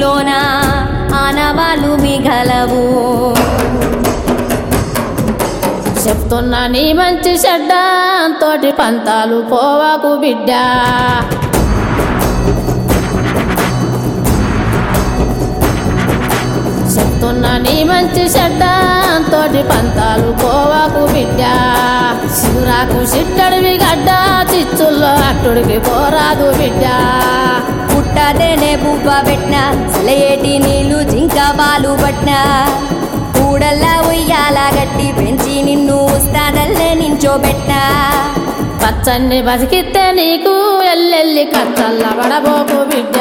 నీలోన ఆనవాళ్ళు మిగలవు చెప్తున్నా నీ మంచి చెడ్డ తోటి పంతాలు పోవాకు బిడ్డ చెప్తున్నా నీ మంచి చెడ్డ తోటి పంతాలు పోవాకు బిడ్డ శివురాకు సిట్టడివి గడ్డ చిచ్చుల్లో అట్టుడికి పోరాదు బిడ్డ పుట్టదేనే బువ్వ పెట్టిన సెలయేటి నీళ్లు జింక బాలు పట్టిన కూడల్లా ఉయ్యాల గట్టి పెంచి నిన్ను ఉస్తాదల్లే నించోబెట్టినా పచ్చన్ని బతికితే నీకు ఎల్లెల్లి కచ్చల్ల పడబోకు బిడ్డ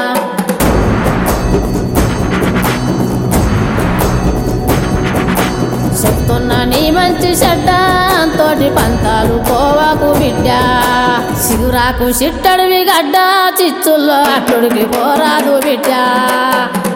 చెప్తున్నా నీ మంచి చెడ్డ తోటి పంతాలు పోవాకు బిడ్డ సిగురాకు సిట్టడివి గడ్డ చిచ్చుల్లో అట్టుడికి పోరాదు బిడ్డ